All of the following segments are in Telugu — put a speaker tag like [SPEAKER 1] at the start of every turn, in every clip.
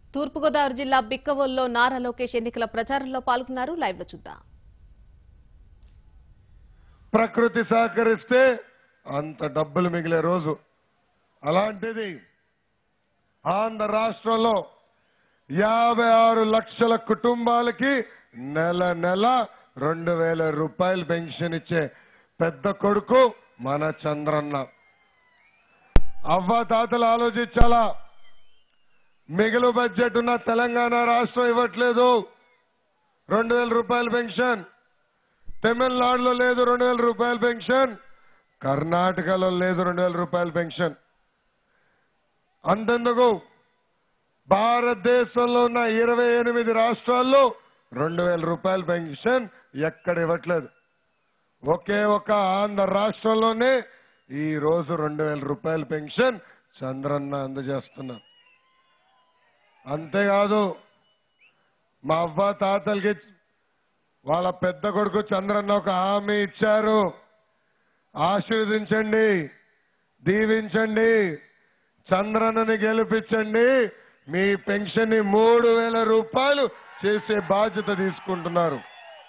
[SPEAKER 1] తూర్పుగోదావరి జిల్లా బిక్కవోల్లో నారా లోకేష్ ఎన్నికల ప్రచారంలో పాల్గొన్నారు లైవ్ లో చూద్దాం
[SPEAKER 2] ప్రకృతి సహకరిస్తే అంత డబ్బులు మిగిలే రోజు అలాంటిది ఆంధ్ర రాష్ట్రంలో యాభై ఆరు లక్షల కుటుంబాలకి నెల నెల రెండు వేల రూపాయలు పెన్షన్ ఇచ్చే పెద్ద కొడుకు మన చంద్రన్న అవ్వ తాతలు ఆలోచించాలా మిగులు బడ్జెట్ ఉన్న తెలంగాణ రాష్ట్రం ఇవ్వట్లేదు రెండు వేల రూపాయల పెన్షన్ తమిళనాడులో లేదు రెండు వేల రూపాయల పెన్షన్ కర్ణాటకలో లేదు రెండు వేల రూపాయల పెన్షన్ అంతెందుకు భారతదేశంలో ఉన్న ఇరవై ఎనిమిది రాష్ట్రాల్లో రెండు వేల రూపాయల పెన్షన్ ఎక్కడ ఇవ్వట్లేదు ఒకే ఒక ఆంధ్ర రాష్ట్రంలోనే ఈ రోజు రెండు వేల రూపాయల పెన్షన్ చంద్రన్న అందజేస్తున్నారు అంతేకాదు మా అవ్వ తాతలకి వాళ్ళ పెద్ద కొడుకు చంద్రన్న ఒక హామీ ఇచ్చారు ఆశీర్వదించండి దీవించండి చంద్రన్నని గెలిపించండి మీ పెన్షన్ ని మూడు వేల రూపాయలు చేసే బాధ్యత తీసుకుంటున్నారు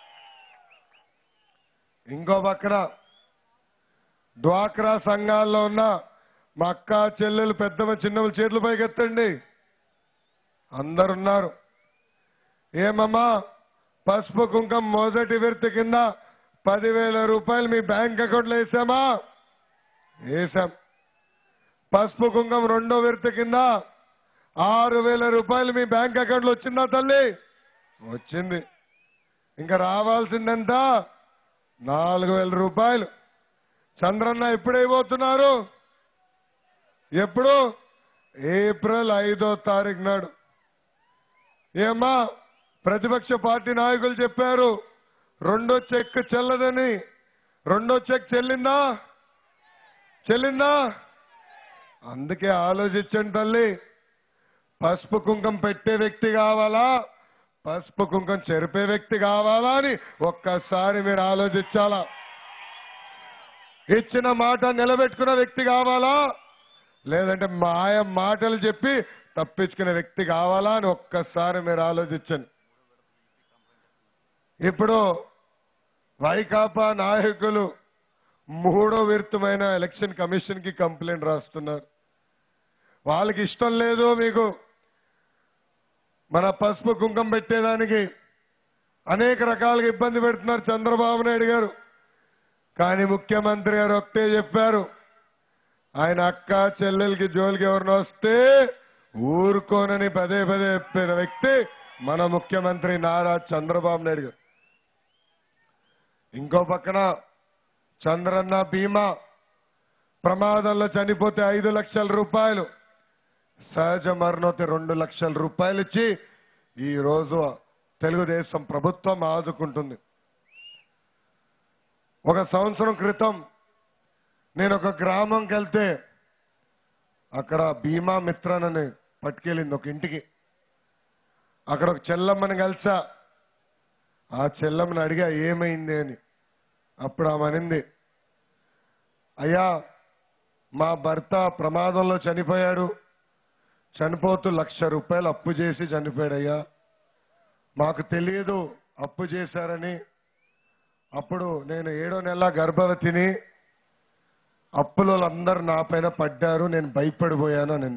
[SPEAKER 2] ఇంకో పక్కన డ్వాక్రా సంఘాల్లో ఉన్న మా అక్క చెల్లెలు పెద్దమ్మ చిన్నమ్మ చేతులు పైకెత్తండి అందరున్నారు ఏమమ్మా పసుపు కుంకం మొదటి విడత కింద పదివేల రూపాయలు మీ బ్యాంక్ అకౌంట్లో వేసామా వేసాం పసుపు కుంకం రెండో విడత కింద ఆరు వేల రూపాయలు మీ బ్యాంక్ అకౌంట్లో వచ్చిందా తల్లి వచ్చింది ఇంకా రావాల్సిందెంత నాలుగు వేల రూపాయలు చంద్రన్న ఎప్పుడైపోతున్నారు ఎప్పుడు ఏప్రిల్ ఐదో తారీఖు నాడు ఏమ్మా ప్రతిపక్ష పార్టీ నాయకులు చెప్పారు రెండో చెక్ చెల్లదని రెండో చెక్ చెల్లిందా చెల్లిందా అందుకే ఆలోచించండి తల్లి పసుపు కుంకం పెట్టే వ్యక్తి కావాలా పసుపు కుంకం చెరిపే వ్యక్తి కావాలా అని ఒక్కసారి మీరు ఆలోచించాలా ఇచ్చిన మాట నిలబెట్టుకున్న వ్యక్తి కావాలా లేదంటే మాయ మాటలు చెప్పి తప్పించుకునే వ్యక్తి కావాలా అని ఒక్కసారి మీరు ఆలోచించండి ఇప్పుడు వైకాపా నాయకులు మూడో విరుతమైన ఎలక్షన్ కమిషన్ కి కంప్లైంట్ రాస్తున్నారు వాళ్ళకి ఇష్టం లేదు మీకు మన పసుపు కుంకం పెట్టేదానికి అనేక రకాలుగా ఇబ్బంది పెడుతున్నారు చంద్రబాబు నాయుడు గారు కానీ ముఖ్యమంత్రి గారు ఒకటే చెప్పారు ఆయన అక్క చెల్లెలకి జోలికి ఎవరిని వస్తే ఊరుకోనని పదే పదే చెప్పిన వ్యక్తి మన ముఖ్యమంత్రి నారా చంద్రబాబు నాయుడు గారు ఇంకో పక్కన చంద్రన్న బీమా ప్రమాదంలో చనిపోతే ఐదు లక్షల రూపాయలు సహజ మరణోతి రెండు లక్షల రూపాయలు ఇచ్చి ఈ రోజు తెలుగుదేశం ప్రభుత్వం ఆదుకుంటుంది ఒక సంవత్సరం క్రితం నేను ఒక గ్రామంకి వెళ్తే అక్కడ భీమా మిత్రనని పట్టుకెళ్ళింది ఒక ఇంటికి అక్కడ ఒక చెల్లమ్మని కలిసా ఆ చెల్లమ్మని అడిగా ఏమైంది అని అప్పుడు ఆమె అనింది అయ్యా మా భర్త ప్రమాదంలో చనిపోయాడు చనిపోతూ లక్ష రూపాయలు అప్పు చేసి చనిపోయాడయ్యా మాకు తెలియదు అప్పు చేశారని అప్పుడు నేను ఏడో నెల గర్భవతిని అప్పులో అందరు నా పైన పడ్డారు నేను భయపడిపోయాను అని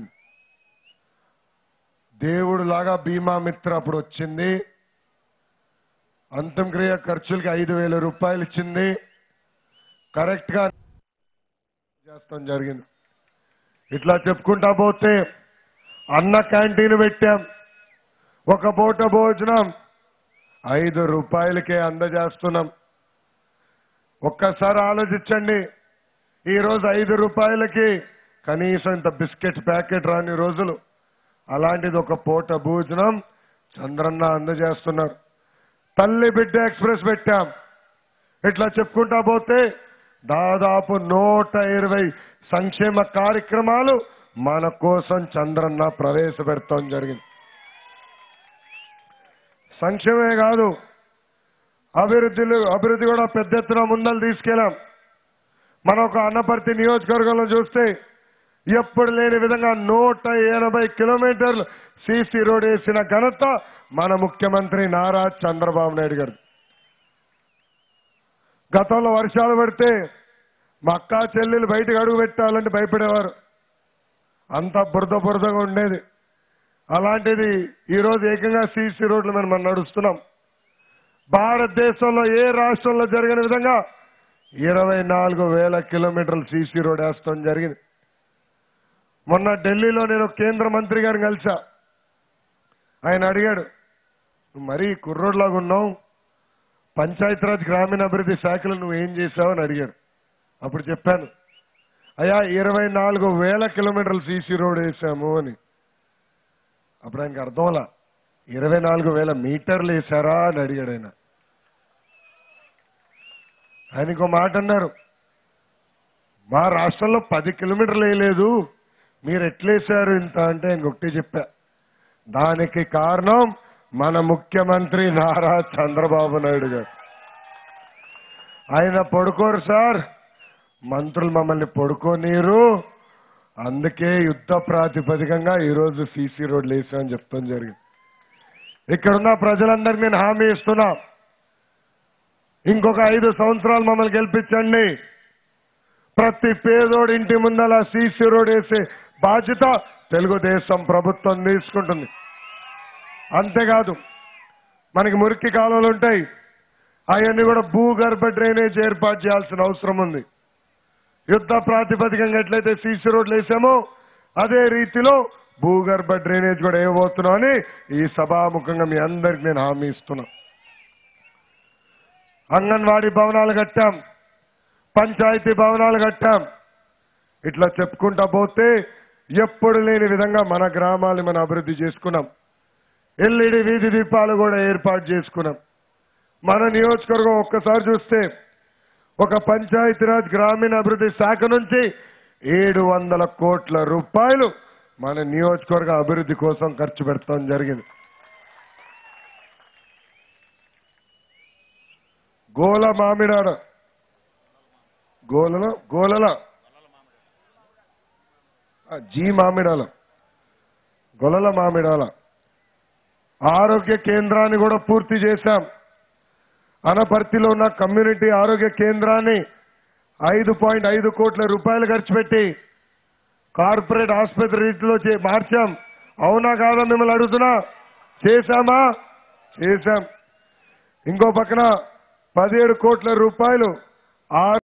[SPEAKER 2] దేవుడు లాగా బీమా మిత్ర అప్పుడు వచ్చింది అంత్యక్రియ ఖర్చులకి ఐదు వేల రూపాయలు ఇచ్చింది కరెక్ట్ గా చేస్తాం జరిగింది ఇట్లా చెప్పుకుంటా పోతే అన్న క్యాంటీన్ పెట్టాం ఒక పూట భోజనం ఐదు రూపాయలకే అందజేస్తున్నాం ఒక్కసారి ఆలోచించండి ఈ రోజు ఐదు రూపాయలకి కనీసం ఇంత బిస్కెట్ ప్యాకెట్ రాని రోజులు అలాంటిది ఒక పూట భోజనం చంద్రన్న అందజేస్తున్నారు తల్లి బిడ్డ ఎక్స్ప్రెస్ పెట్టాం ఇట్లా చెప్పుకుంటా పోతే దాదాపు నూట ఇరవై సంక్షేమ కార్యక్రమాలు మన కోసం చంద్రన్న ప్రవేశపెడతాం జరిగింది సంక్షేమమే కాదు అభివృద్ధిలు అభివృద్ధి కూడా పెద్ద ఎత్తున ముందలు తీసుకెళ్ళాం మనం ఒక అన్నపర్తి నియోజకవర్గంలో చూస్తే ఎప్పుడు లేని విధంగా నూట ఎనభై కిలోమీటర్లు సీసీ రోడ్ వేసిన ఘనత మన ముఖ్యమంత్రి నారా చంద్రబాబు నాయుడు గారు గతంలో వర్షాలు పడితే మా అక్క చెల్లెలు బయటకు అడుగు పెట్టాలంటే భయపడేవారు అంత బురద బురదగా ఉండేది అలాంటిది ఈరోజు ఏకంగా సీసీ రోడ్లు మీద మనం నడుస్తున్నాం భారతదేశంలో ఏ రాష్ట్రంలో జరిగిన విధంగా ఇరవై నాలుగు వేల కిలోమీటర్లు సీసీ రోడ్ వేస్తాం జరిగింది మొన్న ఢిల్లీలో నేను కేంద్ర మంత్రి గారిని కలిసా ఆయన అడిగాడు "నువ్వు మరీ కుర్రోడ్లాగా ఉన్నావు పంచాయతీరాజ్ గ్రామీణాభివృద్ధి శాఖలో నువ్వు ఏం చేశావు అని అడిగాడు అప్పుడు చెప్పాను అయ్యా ఇరవై నాలుగు వేల కిలోమీటర్లు సీసీ రోడ్ వేసాము అని అప్పుడు ఆయనకి అర్థంలా ఇరవై నాలుగు వేల మీటర్లు వేశారా అని అడిగాడు ఆయన ఆయన ఇంకో మాట అన్నారు మా రాష్ట్రంలో పది కిలోమీటర్లు వేయలేదు మీరు ఎట్లేశారు ఇంత అంటే ఆయన ఒకటే చెప్పా దానికి కారణం మన ముఖ్యమంత్రి నారా చంద్రబాబు నాయుడు గారు ఆయన పడుకోరు సార్ మంత్రులు మమ్మల్ని పడుకోనీరు అందుకే యుద్ధ ప్రాతిపదికంగా ఈరోజు సీసీ రోడ్లు వేసామని చెప్తాం జరిగింది ఇక్కడున్న ప్రజలందరికీ నేను హామీ ఇస్తున్నా ఇంకొక ఐదు సంవత్సరాలు మమ్మల్ని గెలిపించండి ప్రతి పేదోడి ఇంటి ముందల సీసీ రోడ్ వేసే బాధ్యత తెలుగుదేశం ప్రభుత్వం తీసుకుంటుంది అంతేకాదు మనకి మురికి కాలువలు ఉంటాయి అవన్నీ కూడా భూగర్భ డ్రైనేజ్ ఏర్పాటు చేయాల్సిన అవసరం ఉంది యుద్ధ ప్రాతిపదికంగా ఎట్లయితే సీసీ రోడ్లు వేసామో అదే రీతిలో భూగర్భ డ్రైనేజ్ కూడా వేయబోతున్నాం అని ఈ సభాముఖంగా మీ అందరికి నేను హామీ ఇస్తున్నా అంగన్వాడీ భవనాలు కట్టాం పంచాయతీ భవనాలు కట్టాం ఇట్లా చెప్పుకుంటా పోతే ఎప్పుడు లేని విధంగా మన గ్రామాలు మనం అభివృద్ధి చేసుకున్నాం ఎల్ఈడి వీధి దీపాలు కూడా ఏర్పాటు చేసుకున్నాం మన నియోజకవర్గం ఒక్కసారి చూస్తే ఒక పంచాయతీరాజ్ గ్రామీణ అభివృద్ధి శాఖ నుంచి ఏడు వందల కోట్ల రూపాయలు మన నియోజకవర్గ అభివృద్ధి కోసం ఖర్చు పెడతాం జరిగింది గోల మామిడాడ గోలలో గోలల ఆ, జీ మామిడాల గొలల మామిడాల ఆరోగ్య కేంద్రాన్ని కూడా పూర్తి చేశాం అనపర్తిలో ఉన్న కమ్యూనిటీ ఆరోగ్య కేంద్రాన్ని ఐదు పాయింట్ ఐదు కోట్ల రూపాయలు ఖర్చు పెట్టి కార్పొరేట్ ఆసుపత్రి రీతిలో చే- మార్చాం అవునా కాదా మిమ్మల్ని అడుగుతున్నా చేశామా చేశాం ఇంకో పక్కన పదిహేడు కోట్ల రూపాయలు ఆ